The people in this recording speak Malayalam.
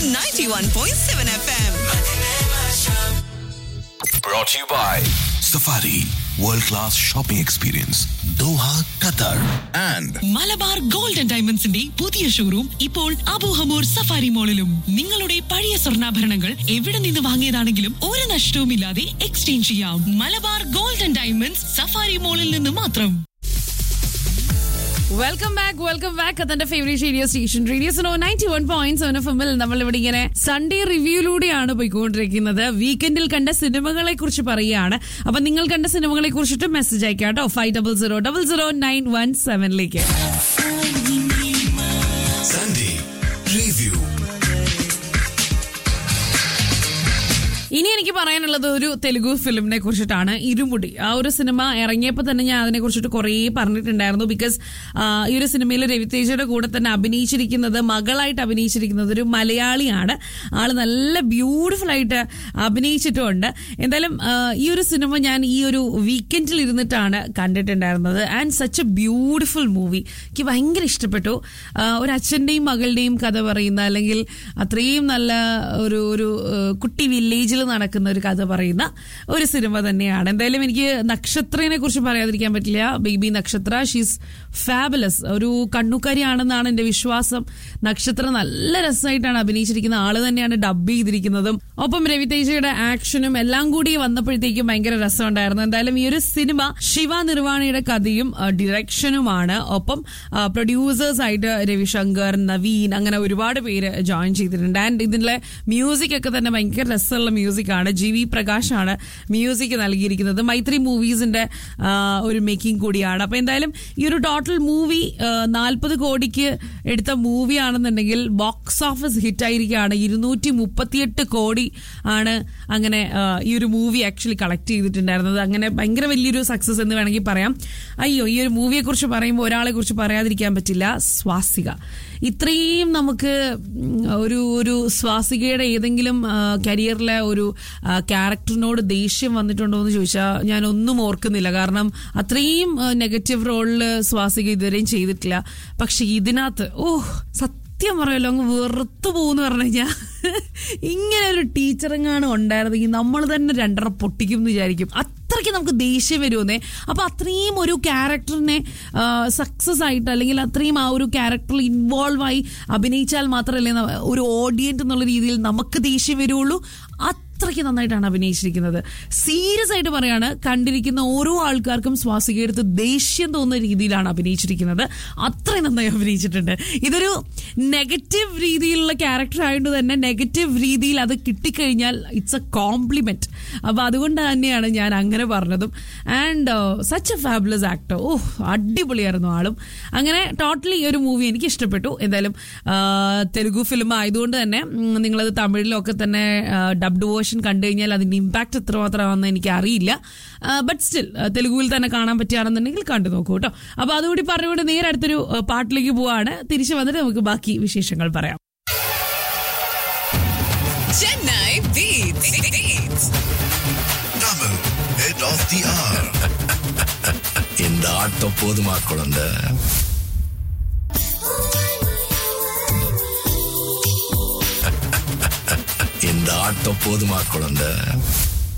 91.7 FM. Brought to you by Safari World Class Shopping Experience Doha, Qatar and Malabar gold and ഡയമണ്ട്സിന്റെ പുതിയ ഷോറൂം ഇപ്പോൾ അബൂഹമൂർ സഫാരി മോളിലും നിങ്ങളുടെ പഴയ സ്വർണ്ണാഭരണങ്ങൾ എവിടെ നിന്ന് വാങ്ങിയതാണെങ്കിലും ഒരു നഷ്ടവുമില്ലാതെ എക്സ്ചേഞ്ച് ചെയ്യാം Malabar gold and diamonds safari മോളിൽ നിന്ന് മാത്രം വെൽക്കം ബാക്ക് വെൽക്കം ബാക്ക് അതെന്റെ favourite radio station radio so ninety one point seven F എമ്മിൽ നമ്മൾ ഇവിടെ ഇങ്ങനെ സൺഡേ റിവ്യൂയിലൂടെയാണ് പോയിക്കൊണ്ടിരിക്കുന്നത് വീക്കെൻഡിൽ കണ്ട സിനിമകളെ കുറിച്ച് പറയുകയാണ് അപ്പൊ നിങ്ങൾ കണ്ട സിനിമകളെ കുറിച്ചിട്ട് മെസ്സേജ് അയക്കാം കേട്ടോ five double zero double zero nine one സെവനിലേക്ക് Sunday Review. ഇനി എനിക്ക് പറയാനുള്ളത് ഒരു തെലുഗു ഫിലിമിനെ കുറിച്ചിട്ടാണ് ഇരുമുടി ആ ഒരു സിനിമ ഇറങ്ങിയപ്പോൾ തന്നെ ഞാൻ അതിനെ കുറിച്ചിട്ട് കുറേ പറഞ്ഞിട്ടുണ്ടായിരുന്നു ബിക്കോസ് ഈ ഒരു സിനിമയിൽ രവിതേജയുടെ കൂടെ തന്നെ അഭിനയിച്ചിരിക്കുന്നത് മകളായിട്ട് അഭിനയിച്ചിരിക്കുന്നത് ഒരു മലയാളിയാണ് ആള് നല്ല ബ്യൂട്ടിഫുൾ ആയിട്ട് അഭിനയിച്ചിട്ടുമുണ്ട് എന്തായാലും ആ, ഈ ഒരു സിനിമ ഞാൻ ഈ ഒരു വീക്കെൻഡിൽ ഇരുന്നിട്ടാണ് കണ്ടിട്ടുണ്ടായിരുന്നത് and such a beautiful movie എനിക്ക് ഭയങ്കര ഇഷ്ടപ്പെട്ടു ആ, ഒരു അച്ഛൻ്റെയും മകളുടെയും കഥ പറയുന്ന അല്ലെങ്കിൽ അത്രയും നല്ല ഒരു ഒരു ആ, കുട്ടി വില്ലേജിൽ നടക്കുന്ന ഒരു കഥ പറയുന്ന ഒരു സിനിമ തന്നെയാണ് എന്തായാലും എനിക്ക് നക്ഷത്രനെ കുറിച്ച് പറയാതിരിക്കാൻ പറ്റില്ല ബേബി നക്ഷത്ര ഷീസ് ഫാബുലസ് ഒരു കണ്ണുക്കാരിയാണെന്നാണ് എൻ്റെ വിശ്വാസം നക്ഷത്ര നല്ല രസമായിട്ടാണ് അഭിനയിച്ചിരിക്കുന്ന ആള് തന്നെയാണ് ഡബ് ചെയ്തിരിക്കുന്നതും ഒപ്പം രവിതേജയുടെ ആക്ഷനും എല്ലാം കൂടി വന്നപ്പോഴത്തേക്കും ഭയങ്കര രസമുണ്ടായിരുന്നു എന്തായാലും ഈ ഒരു സിനിമ ശിവ നിർവാണിയുടെ കഥയും ആ, ഡിറക്ഷനുമാണ് ഒപ്പം പ്രൊഡ്യൂസേഴ്സ് ആയിട്ട് രവിശങ്കർ നവീൻ അങ്ങനെ ഒരുപാട് പേര് ജോയിൻ ചെയ്തിട്ടുണ്ട് ആൻഡ് ഇതിലെ മ്യൂസിക് ഒക്കെ തന്നെ ഭയങ്കര രസമുള്ള മ്യൂസിക് ആണ് ജി വി പ്രകാശാണ് മ്യൂസിക് നൽകിയിരിക്കുന്നത് മൈത്രി മൂവീസിന്റെ ആ, ഒരു മേക്കിംഗ് കൂടിയാണ് അപ്പൊ എന്തായാലും ഈ ഒരു ടോട്ടൽ മൂവി നാൽപ്പത് കോടിക്ക് എടുത്ത മൂവി ആണെന്നുണ്ടെങ്കിൽ ബോക്സ് ഓഫീസ് ഹിറ്റ് ആയിരിക്കുകയാണ് ഇരുന്നൂറ്റി മുപ്പത്തിയെട്ട് കോടി ആണ് അങ്ങനെ ആ, ഈ ഒരു മൂവി ആക്ച്വലി കളക്ട് ചെയ്തിട്ടുണ്ടായിരുന്നത് അങ്ങനെ ഭയങ്കര വലിയൊരു സക്സസ് എന്ന് വേണമെങ്കിൽ പറയാം അയ്യോ ഈ ഒരു മൂവിയെ കുറിച്ച് പറയുമ്പോൾ ഒരാളെ കുറിച്ച് പറയാതിരിക്കാൻ പറ്റില്ല സ്വാസിക ഇത്രയും നമുക്ക് ഉം, ഒരു ഒരു സ്വാസികയുടെ ഏതെങ്കിലും കരിയറിലെ ഒരു ആ, ക്യാരക്ടറിനോട് ദേഷ്യം വന്നിട്ടുണ്ടോ എന്ന് ചോദിച്ചാൽ ഞാൻ ഒന്നും ഓർക്കുന്നില്ല കാരണം അത്രയും നെഗറ്റീവ് റോളിൽ സ്വാസിക ഇതുവരെയും ചെയ്തിട്ടില്ല പക്ഷെ ഇതിനകത്ത് ഓ സത്യം പറയല്ലോ അങ്ങ് വെറുത്തു പോകുന്നു പറഞ്ഞു കഴിഞ്ഞാൽ ഇങ്ങനെ ഒരു ടീച്ചറെങ്ങാനും ഉണ്ടായിരുന്നെങ്കിൽ നമ്മൾ തന്നെ രണ്ടര പൊട്ടിക്കും എന്ന് വിചാരിക്കും അത്രയ്ക്ക് നമുക്ക് ദേഷ്യം വരുമെന്നേ അപ്പൊ അത്രയും ഒരു ക്യാരക്ടറിനെ സക്സസ് ആയിട്ട് അല്ലെങ്കിൽ അത്രയും ആ ഒരു ക്യാരക്ടറിൽ ഇൻവോൾവ് ആയി അഭിനയിച്ചാൽ മാത്രമല്ലേ ന- ഒരു ഓഡിയൻസ് എന്നുള്ള രീതിയിൽ നമുക്ക് ദേഷ്യം വരുള്ളൂ അത്രയ്ക്ക് നന്നായിട്ടാണ് അഭിനയിച്ചിരിക്കുന്നത് സീരിയസ് ആയിട്ട് പറയാണ് കണ്ടിരിക്കുന്ന ഓരോ ആൾക്കാർക്കും സ്വാസികയെടുത്ത് ദേഷ്യം തോന്നുന്ന രീതിയിലാണ് അഭിനയിച്ചിരിക്കുന്നത് അത്രയും നന്നായി അഭിനയിച്ചിട്ടുണ്ട് ഇതൊരു നെഗറ്റീവ് രീതിയിലുള്ള ക്യാരക്ടർ ആയതുകൊണ്ട് തന്നെ നെഗറ്റീവ് രീതിയിൽ അത് കിട്ടിക്കഴിഞ്ഞാൽ ഇറ്റ്സ് എ കോംപ്ലിമെന്റ് അപ്പൊ അതുകൊണ്ട് തന്നെയാണ് ഞാൻ അങ്ങനെ പറഞ്ഞതും and such a fabulous actor ഓ അടിപൊളിയായിരുന്നു ആളും അങ്ങനെ ടോട്ടലി ഈ ഒരു മൂവി എനിക്ക് ഇഷ്ടപ്പെട്ടു എന്തായാലും ആ, തെലുഗു ഫിലിം ആയതുകൊണ്ട് തന്നെ ഉം, നിങ്ങളത് തമിഴിലൊക്കെ തന്നെ ഡബ്ഡ് വേർഷൻ കണ്ടു കഴിഞ്ഞാൽ അതിന്റെ ഇമ്പാക്ട് എത്രമാത്രമാണെന്ന് എനിക്ക് അറിയില്ല ബട്ട് സ്റ്റിൽ തെലുഗുവിൽ തന്നെ കാണാൻ പറ്റുകയാണെന്നുണ്ടെങ്കിൽ കണ്ടു നോക്കൂ കേട്ടോ അപ്പൊ അതുകൂടി പറഞ്ഞുകൊണ്ട് നേരെ അടുത്തൊരു ആ, പാട്ടിലേക്ക് പോവാണ് തിരിച്ചു വന്നിട്ട് നമുക്ക് ബാക്കി വിശേഷങ്ങൾ പറയാം Chennai Beats. Beats. Double Head of the Hour. இந்த ஆட்டம் போதுமா குழந்தை இந்த ஆட்டம் போதுமா குழந்தை